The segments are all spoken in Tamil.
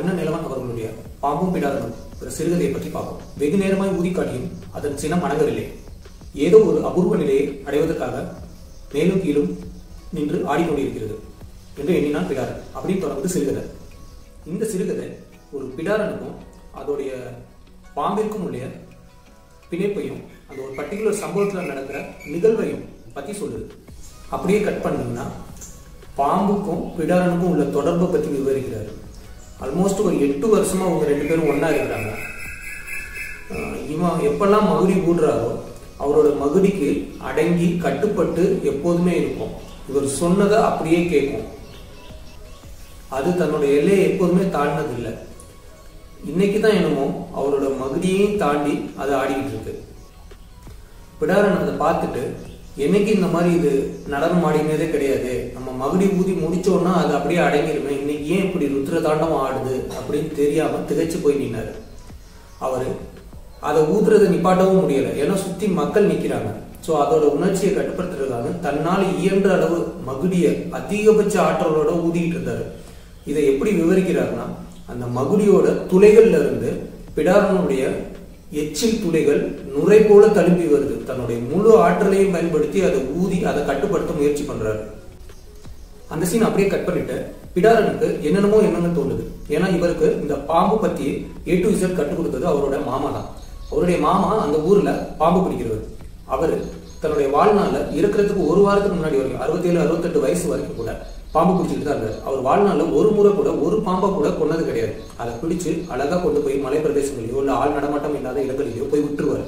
மன்னன் நிலவன் அவர்களுடைய பாம்பும் பிடாரனும் ஒரு சிறுகதையை பற்றி பார்ப்போம் வெகு நேரமாய் ஊதி காட்டியும் அதன் சினம் அடங்கவில்லை ஏதோ ஒரு அபூர்வ நிலையை அடைவதற்காக மேலும் கீழும் நின்று ஆடிக்கொண்டிருக்கிறது என்று எண்ணினான் பிடாரன் அப்படின்னு தொடர்ந்து சிறுகதை இந்த சிறுகதை ஒரு பிடாரனுக்கும் அதோடைய பாம்பிற்கும் உள்ள பிணைப்பையும் அந்த ஒரு பர்டிகுலர் சம்பவத்தில் நடக்கிற நிகழ்வையும் பற்றி சொல்லுது அப்படியே கட் பண்ணீங்கன்னா பாம்புக்கும் பிடாரனுக்கும் உள்ள தொடர்பை பற்றி விவரிக்கிறாரு ஆல்மோஸ்ட் ஒரு எட்டு வருஷமா அவங்க ரெண்டு பேரும் ஒண்ணா இருக்கிறாங்க ஆஹ் இவன் எப்பெல்லாம் மகுடி ஊடுறாரோ அவரோட மகுடிக்கு அடங்கி கட்டுப்பட்டு எப்போதுமே இருக்கும் இவர் சொன்னதை அப்படியே கேட்கும் அது தன்னோட எல்லையை எப்போதுமே தாண்டினது இல்லை இன்னைக்கு தான் என்னமோ அவரோட மகுடியையும் தாண்டி அது ஆடிக்கிட்டு இருக்கு பிடாரன் அதை பார்த்துட்டு என்னைக்கு இந்த மாதிரி இது நடனம் ஆடினதே கிடையாது நம்ம மகுடி ஊதி முடிச்சோன்னா அது அப்படியே அடங்கிருமே இன்னைக்கு ஏன் இப்படி ருத்ர தாண்டவம் ஆடுது அப்படின்னு தெரியாம திகைச்சு போய் நின்னாரு அவரு அதை ஊதுறதை நிப்பாட்டவும் முடியல ஏன்னா சுத்தி மக்கள் நிக்கிறாங்க சோ அதோட உணர்ச்சியை கட்டுப்படுத்துறதுக்காக தன்னால் இயன்ற அளவு மகுடிய அதிகபட்ச ஆற்றலோட ஊதிக்கிட்டு இருந்தாரு இதை எப்படி விவரிக்கிறாருன்னா அந்த மகுடியோட துளைகள்ல இருந்து பிடாரனுடைய எச்சில் துளைகள் நுரை போல தழும்பி வருது தன்னுடைய முழு ஆற்றலையும் பயன்படுத்தி அதை ஊதி அதை கட்டுப்படுத்த முயற்சி பண்றாரு அந்த சீன் அப்படியே கட் பண்ணிட்டு பிடாரனுக்கு என்னென்னமோ என்னென்ன தோணுது ஏன்னா இவருக்கு இந்த பாம்பு பத்தி ஏ டு இசட் கற்றுக் கொடுத்தது அவரோட மாமா தான் அவருடைய மாமா அந்த ஊர்ல பாம்பு பிடிக்கிறவர் அவர் தன்னுடைய வாழ்நாள்ல இருக்கிறதுக்கு ஒரு வாரத்துக்கு முன்னாடி வரைக்கும் அறுபத்தேழு அறுபத்தெட்டு வயசு வரைக்கும் கூட பாம்பு பிடிச்சிட்டு தான் இருந்தார் அவர் வாழ்நாள்ல ஒரு முறை கூட ஒரு பாம்பை கூட கொன்னது கிடையாது அதை பிடிச்சு அழகா கொண்டு போய் மலை பிரதேசங்களையோ இல்ல ஆள் நடமாட்டம் இல்லாத இடங்களிலேயோ போய் விட்டுருவாரு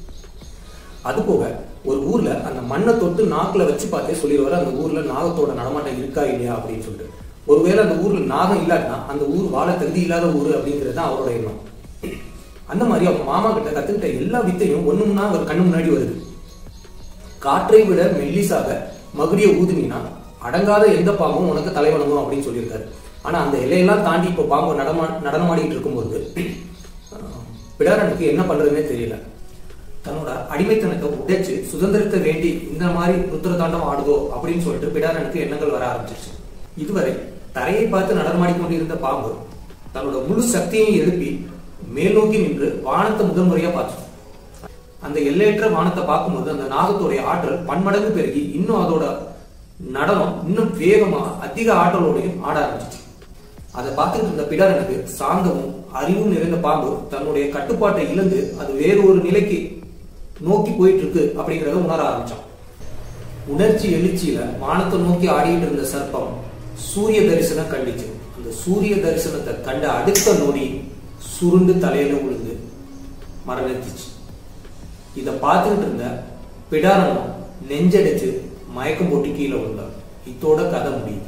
அது போக ஒரு ஊர்ல அந்த மண்ணை தொட்டு நாக்குல வச்சு பார்த்தே சொல்லிடுவாரு அந்த ஊர்ல நாகத்தோட நடமாட்டம் இருக்கா இல்லையா அப்படின்னு சொல்லிட்டு ஒருவேளை அந்த ஊர்ல நாகம் இல்லாட்டினா அந்த ஊர் வாழ தகுதி இல்லாத ஊர் அப்படிங்கிறது தான் அவரோட எண்ணம் அந்த மாதிரி அவங்க மாமா கிட்ட கத்துக்கிட்ட எல்லா வித்தையும் ஒண்ணுன்னா அவர் கண்ணு முன்னாடி வருது காற்றை விட மெல்லிசாக மகுடிய ஊதுனீனா அடங்காத எந்த பாம்பும் உனக்கு தலைவணங்கும் அப்படின்னு சொல்லியிருக்காரு ஆனா அந்த எல்லையெல்லாம் தாண்டி இப்போ பாம்பு நடமா நடனமாடிட்டு இருக்கும்போது அஹ், பிடாரனுக்கு என்ன பண்றதுன்னே தெரியல தன்னோட அடிமைத்தனத்தை உடைச்சு சுதந்திரத்தை வேண்டி இந்த மாதிரி ருத்ரதாண்டம் ஆடுதோ அப்படின்னு சொல்லிட்டு பிடாரனுக்கு எண்ணங்கள் வர ஆரம்பிச்சிருச்சு இதுவரை தரையை பார்த்து நடனமாடி கொண்டிருந்த பாம்பு தன்னோட முழு சக்தியையும் எழுப்பி மேல் நோக்கி நின்று வானத்தை முதல் முறையா பார்த்துச்சு அந்த எல்லையற்ற வானத்தை பார்க்கும்போது அந்த நாகத்துடைய ஆற்றல் பன்மடங்கு பெருகி இன்னும் அதோட நடனம் இன்னும் வேகமா அதிக ஆற்றலோடையும் ஆட ஆரம்பிச்சிச்சு அதை பார்த்துட்டு இருந்த பிடாரனுக்கு சாந்தமும் அறிவும் நிறைந்த பாம்பு தன்னுடைய கட்டுப்பாட்டை இழந்து அது வேறு ஒரு நிலைக்கு நோக்கி போயிட்டு இருக்கு அப்படிங்கறத உணர ஆரம்பிச்சான் உணர்ச்சி எழுச்சியில வானத்தை நோக்கி ஆடிட்டு இருந்த சர்ப்பம் சூரிய தரிசனம் கண்டிச்சு அந்த சூரிய தரிசனத்தை கண்ட அடுத்த நொடி சுருண்டு தலையில விழுந்து மரணிச்சிச்சு இத பார்த்துக்கிட்டு இருந்த பிடாரனும் நெஞ்சடிச்சு மயக்கம் போட்டு கீழே விழுந்தார் இத்தோட கதை முடியுது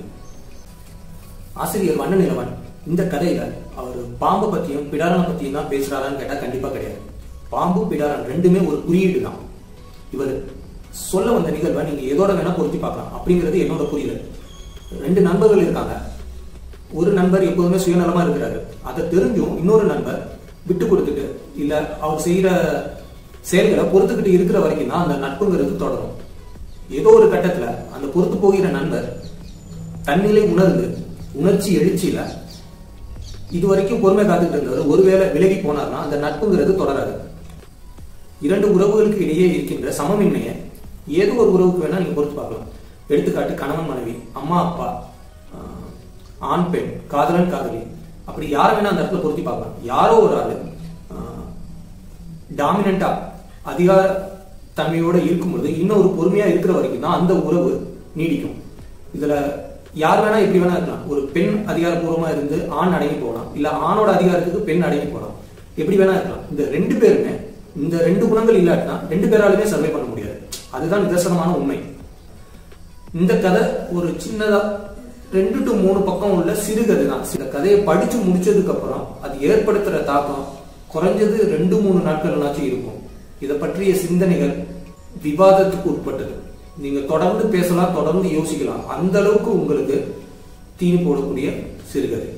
ஆசிரியர் வண்ணநிலவன் இந்த கதையில அவர் பாம்பை பத்தியும் பிடாரனை பத்தியும் தான் பேசுறாரான்னு கேட்டா கண்டிப்பா கிடையாது பாம்பு பிடாரன் ரெண்டுமே ஒரு குறியீடு தான் இவர் சொல்ல வந்த நிகழ்வை நீங்க எதோட வேணா பொருத்தி பார்க்கலாம் அப்படிங்கிறது என்னோட புரிதல் ரெண்டு நண்பர்கள் இருக்காங்க ஒரு நண்பர் எப்போதுமே சுயநலமா இருக்கிறாரு அதை தெரிஞ்சும் இன்னொரு நண்பர் விட்டு கொடுத்துட்டு இல்ல அவர் செய்யற செயல்களை பொறுத்துக்கிட்டு இருக்கிற வரைக்கும் தான் அந்த நட்புங்கிறது தொடரும் ஏதோ ஒரு கட்டத்துல அந்த பொறுத்து போகிற நண்பர் தன்னிலை உணர்ந்து உணர்ச்சி எழுச்சியில இது வரைக்கும் பொறுமை காத்துக்கிட்டு இருந்தவர் ஒருவேளை விலகி போனார்னா அந்த நட்புங்கிறது தொடராது இரண்டு உறவுகளுக்கு இடையே இருக்கின்ற சமமின்மையை ஏதோ ஒரு உறவுக்கு வேணா நீங்க பொறுத்து பார்க்கலாம் எடுத்துக்காட்டு கணவன் மனைவி அம்மா அப்பா ஆஹ், ஆண் பெண் காதலன் காதலி அப்படி யாரை வேணா அந்த இடத்துல பொருத்தி பார்க்கலாம் யாரோ ஒரு ஆளு டாமினண்டா அதிகார தன்மையோட இருக்கும்பொழுது இன்னொரு பொறுமையா இருக்கிற வரைக்கும் தான் அந்த உறவு நீடிக்கும் இதுல யார் வேணா எப்படி வேணா இருக்கலாம் ஒரு பெண் அதிகாரப்பூர்வமா இருந்து ஆண் அடங்கி போகலாம் இல்ல ஆணோட அதிகாரத்துக்கு பெண் அடங்கி போகலாம் எப்படி வேணா இருக்கலாம் இந்த ரெண்டு பேருமே இந்த ரெண்டு குணங்கள் இல்லாட்டினா ரெண்டு பேராலுமே சர்வை பண்ண முடியாது அதுதான் நிதர்சனமான உண்மை இந்த கதை ஒரு சின்னதா ரெண்டு டு மூணு பக்கம் உள்ள சிறுகதை தான் இந்த கதையை படிச்சு முடிச்சதுக்கு அப்புறம் அது ஏற்படுத்துற தாக்கம் குறைஞ்சது ரெண்டு மூணு நாட்கள்னாச்சும் இருக்கும் இதை பற்றிய சிந்தனைகள் விவாதத்துக்கு உட்பட்டது நீங்க தொடர்ந்து பேசலாம் தொடர்ந்து யோசிக்கலாம் அந்த அளவுக்கு உங்களுக்கு தீனி போடக்கூடிய சிறுகதை